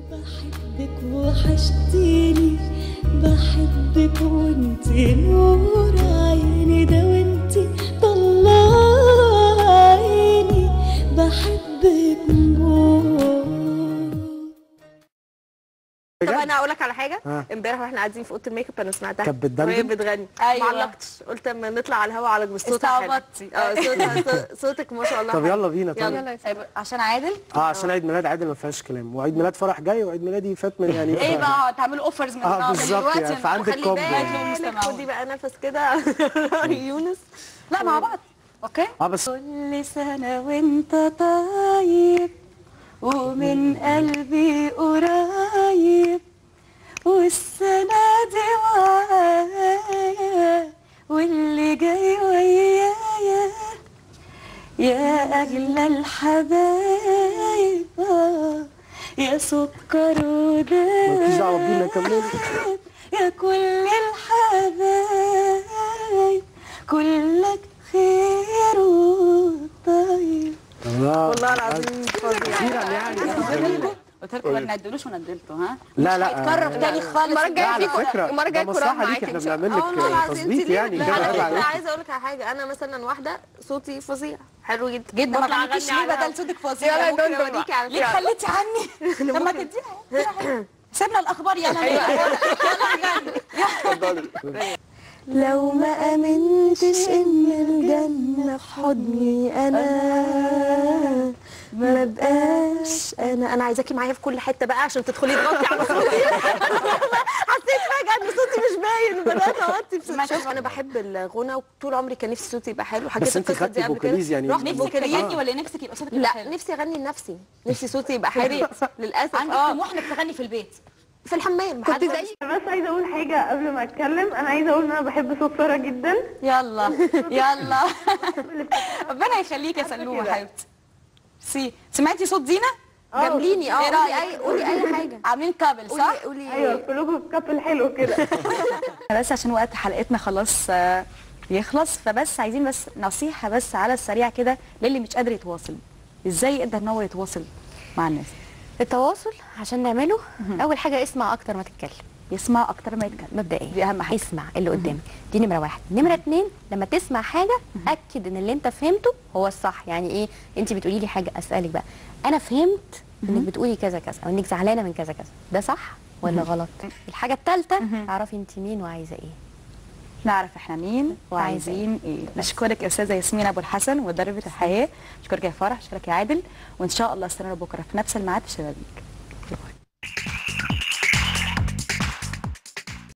بحبك وحشتيني بحبك وانت نور عيني ده وانت طلع عيني بحبك موت طب انا اقول لك على حاجه ها. امبارح واحنا قاعدين في اوضه الميك اب انا سمعتها كانت بتدندن؟ وهي بتغني أيوة. ما علقتش قلت اما نطلع على الهوا على صوتها حلو استعبطتي. اه صوتها صوت- صوتك ما شاء الله طب حلو. يلا بينا طب يلا. طيب عشان عادل اه عشان عيد ميلاد عادل ما فيهاش كلام وعيد ميلاد فرح جاي وعيد ميلادي فات من يعني ايه بقى تعملوا اوفرز من اه النهارده بالظبط دلوقتي يعني فعندك وخلي كومبو بالك المستمعون. خدي بقى نفس كده يونس لا مع بعض اوكي اه بس كل سنة وانت طيب ومن قلبي قريب والسنة دي معايا واللي جاي ويايا يا أغلى الحبايب آه، يا سكر مالكيش دعوه ودايب بينا كملي يا كل الحبايب كلك خير وطيب الله والله العظيم فظيع اخيرا يعني قلت لكم ما ندلوش ونزلته ها لا لا هيتكرر تاني خالص المره الجايه لا، على فيكم فكرة، المره الجايه ده كرام مصلحة ليك، معاكي احنا إن شاء بنعمل الله. لك آه والله العظيم تظبيط انت ليه؟ يعني، لا، كده على عيب فكرة عليك. عايزه اقول لك على حاجه انا مثلا واحده صوتي فظيع حلو جدا جدا ما بطلع تعمليش أغني ليه على بدل صوتك فظيع يلا ممكن دندن أوريكي بقى. على ليه خليتي عني طب ما تديها سيبنا الاخبار يلا لو ما امنتش ان الجنة في حضني انا ما بقاش انا انا عايزاكي معايا في كل حته بقى عشان تدخلي تغطي على صوتي حسيت فجاه ان صوتي مش باين وبدات اغطي في شوف انا بحب الغنى وطول عمري كان نفسي صوتي يبقى حلو حكيت بس انت القصة دي خدتي قبل كده. فوكاليز يعني رحت نفسك فوكاليز تغني ولا نفسك يبقى صوتك لا حلو؟ نفسي اغني لنفسي نفسي صوتي يبقى حلو للاسف عندك اه طموح انك تغني في البيت في الحمام كنت زي بس عايزه اقول حاجه قبل ما اتكلم انا عايزه اقول ان انا بحب صوت ساره جدا يلا يلا ربنا يخليك يا سلومه حبيبتي سي سمعتي صوت دينا جامليني اه إيه قولي رأيك؟ اي قولي اي حاجه عاملين كابل صح قولي قولي ايوه كلكم كابل حلو كده بس عشان وقت حلقتنا خلاص آه، يخلص فبس عايزين بس نصيحه بس على السريع كده للي مش قادر يتواصل ازاي يقدر ان هو يتواصل مع الناس التواصل عشان نعمله اول حاجه اسمع اكتر ما تتكلم يسمع اكتر ما يتكلم مبدئيا دي اهم حاجه اسمع اللي قدامك دي نمره واحد نمره اتنين لما تسمع حاجه اكد ان اللي انت فهمته هو الصح يعني ايه انت بتقولي لي حاجه اسالك بقى انا فهمت انك بتقولي كذا كذا او انك زعلانه من كذا كذا ده صح ولا غلط الحاجه الثالثه اعرفي انت مين وعايزه ايه نعرف احنا مين وعايزين. وعايزين ايه نشكرك يا استاذه ياسمين ابو الحسن مدربه الحياه نشكرك يا فرح نشكرك يا عادل وان شاء الله استنونا بكره في نفس الميعاد في شبابيك